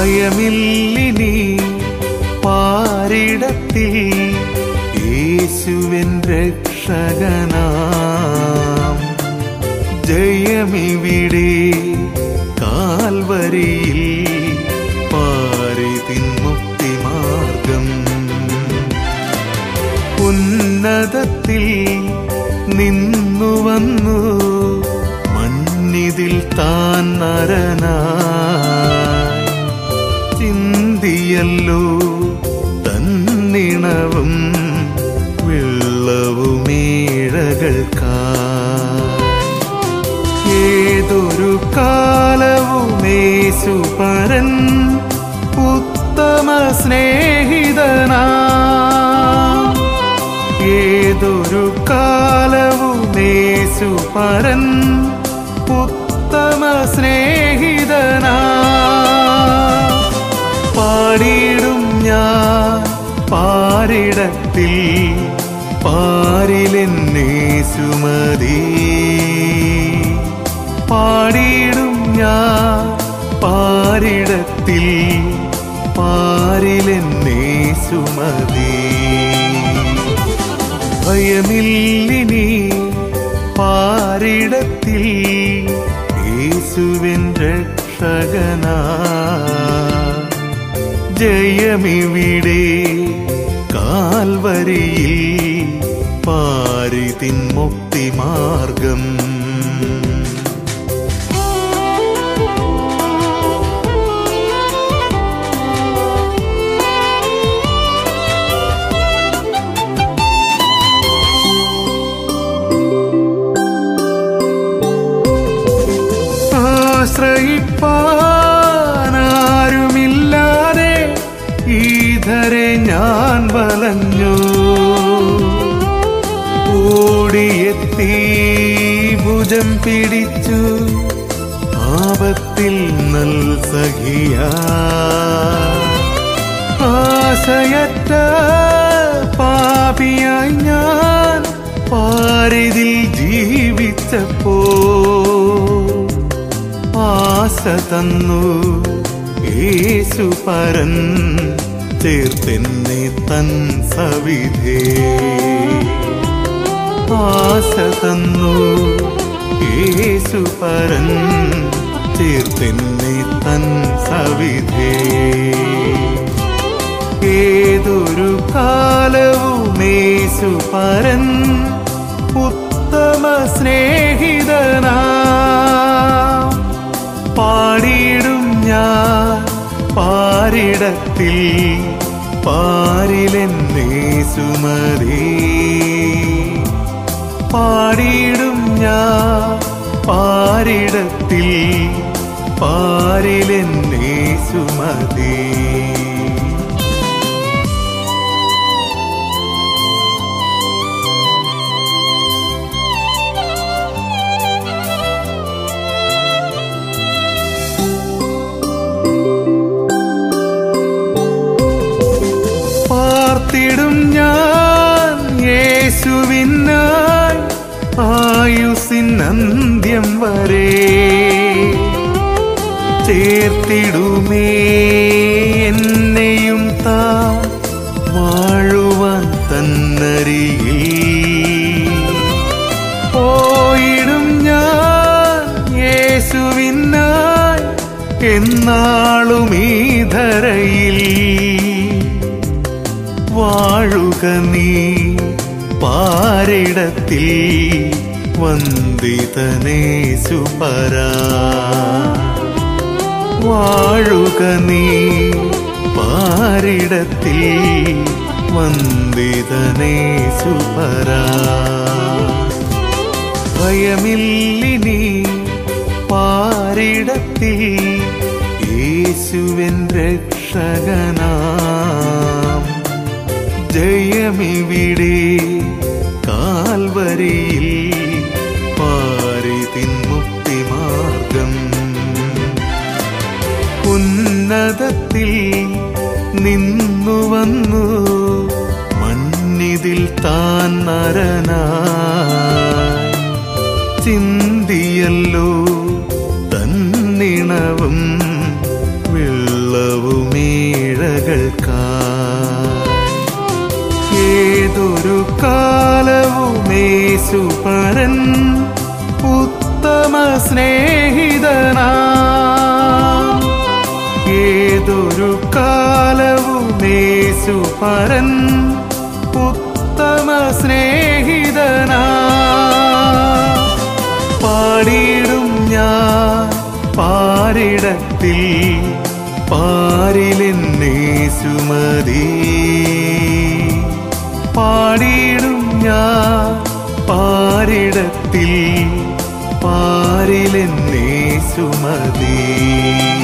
ഭയമില്ലിനി പാരിടത്തിൽ യേശുവിൻ രക്ഷകനാം ജയമിവിടെ കാൽവരിയിൽ പാരിതിൻ മുക്തിമാർഗം ഉന്നതത്തിൽ നിന്നു വന്നു മന്നിതിൽ താൻ നരനായി ചിന്തിയല്ലോ തന്നിണവും വെള്ളവുമേഴകൾക്കായി ഏതൊരു കാലവുമേശുപരൻ ഉത്തമ സ്നേഹിതനാ ഏതൊരു കാലവുമേശുപരൻ ഉത്തമ സ്നേഹിതനാ പാടിയിടും ഞാൻ പാരിടത്തിൽ പാരിലെന്നേ സുമതി പാടിയിടും ഞാൻ പാരിടത്തിൽ പാരിലെന്നേ സുമതി ഭയമില്ലിനി പാരിടത്തിൽ യേശുവിൻ രക്ഷകനാ ജയമിവിടെ കാൽവരിയിൽ പാരിതിൻ മുക്തിമാർഗം ആശ്രയിപ്പാനാരുമില്ലാതെ ഈധരെ ഞാൻ വലഞ്ഞു ഓടിയെത്തി ഭുജം പിടിച്ചു ആപത്തിൽ നൽ സഖിയ ആശയറ്റ പാപിയായി ഞാൻ പാരിതിൽ ജീവിച്ചപ്പോ ആശ തന്നു യേശു പരൻ ചേർത്തെന്നെ തൻ സവിധേ ആശ തന്നു യേശു പരൻ ചേർത്തെന്നെ തൻ സവിധേ ഏതൊരു കാലവുമേശു പരൻ ഉത്തമ സ്നേഹിതനാ പാടിയിടും ഞാൻ പാരിടത്തിൽ പാരിലെന്നേ സുമതി പാടിയിടും ഞാൻ പാരിടത്തിൽ പാരിലെന്നേ സുമതി പാർത്തിടും ഞാൻ യേശുവിനായി ആയുസിൻ അന്ത്യം വരെ ചേർത്തിടുമേ എന്നെയും താ വാഴുവാൻ തന്നരിയിൽ പോയിടും ഞാൻ യേശുവിനായി എന്നാളും ഈ ധരയിൽ വാഴുക നീ പാരിടത്തിൽ വന്ദിതനേ സുപരാ വാഴുക നീ പാരിടത്തിൽ വന്ദിതനേ സുപരാ ഭയമില്ലിനി പാരിടത്തിൽ യേശുവിൻ രക്ഷകനാം ജയമിവിടെ കാൽവരിയിൽ പാരിതിൻ മുക്തിമാർഗം ഉന്നതത്തിൽ നിന്നു വന്നു മന്നിതിൽ താൻ നരനായി ചിന്തിയല്ലോ തന്നിണവും വെള്ളവും ഏതൊരു കാലവുമേശുപരൻ ഉത്തമ സ്നേഹിതനാ ഏതൊരു കാലവുമേശുപരൻ ഉത്തമ സ്നേഹിതനാ പാടിയിടും ഞാൻ പാരിടത്തിൽ പാരിലെന്നേ സുമതി പാടിയിടും ഞാൻ പാരിടത്തിൽ പാരിലെന്നേ സുമതി